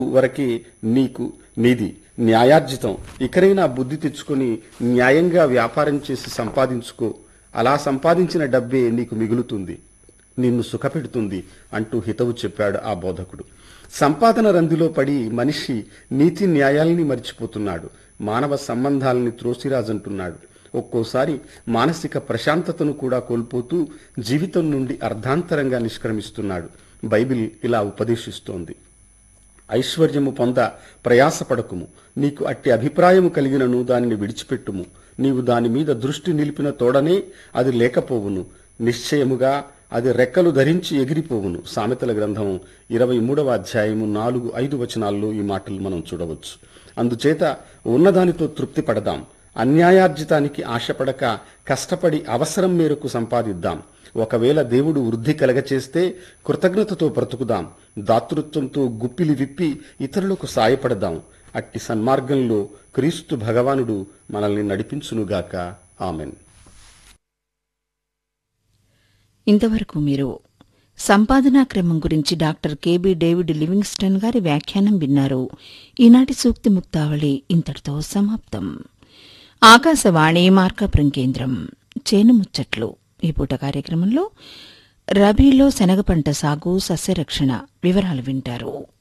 వరకే నీకు నీది న్యాయార్జితం ఇకరైనా బుద్ధి తెచ్చుకొని న్యాయంగా వ్యాపారం చేసి సంపాదించుకో అలా సంపాదించిన డబ్బే నీకు మిగులుతుంది నిన్ను సుఖపెడుతుంది అంటూ హితవు చెప్పాడు ఆ బోధకుడు సంపాదన రందిలో పడి మనిషి నీతి న్యాయాల్ని మరిచిపోతున్నాడు మానవ సంబంధాలని త్రోసిరాజంటున్నాడు ఒక్కోసారి మానసిక ప్రశాంతతను కూడా కోల్పోతూ జీవితం నుండి అర్ధాంతరంగా నిష్క్రమిస్తున్నాడు బైబిల్ ఇలా ఉపదేశిస్తోంది ఐశ్వర్యము పొంద ప్రయాసపడకుము నీకు అట్టి అభిప్రాయము కలిగినను దానిని విడిచిపెట్టుము నీవు దాని మీద దృష్టి నిలిపిన తోడనే అది లేకపోవును నిశ్చయముగా అది రెక్కలు ధరించి ఎగిరిపోవును సామెతల గ్రంథం ఇరవై మూడవ అధ్యాయము నాలుగు ఐదు వచనాల్లో ఈ మాటలు మనం చూడవచ్చు అందుచేత ఉన్నదానితో తృప్తి పడదాం అన్యాయార్జితానికి ఆశపడక కష్టపడి అవసరం మేరకు సంపాదిద్దాం ఒకవేళ దేవుడు వృద్ధి కలగచేస్తే కృతజ్ఞతతో బ్రతుకుదాం దాతృత్వంతో గుప్పిలి విప్పి ఇతరులకు సాయపడదాం అట్టి సన్మార్గంలో క్రీస్తు భగవానుడు మనల్ని నడిపించునుగాక ఆమెన్ ఇంతవరకు మీరు సంపాదనా క్రమం గురించి డాక్టర్ కెబి డేవిడ్ లివింగ్స్టన్ గారి వ్యాఖ్యానం విన్నారు ఈనాటి సూక్తి ముక్తావళి ఇంతటితో సమాప్తం ఆకాశవాణి మార్కాపురం కేంద్రం చేను ముచ్చట్లు ఈ పూట కార్యక్రమంలో రబీలో శనగ పంట సాగు సస్యరక్షణ వివరాలు వింటారు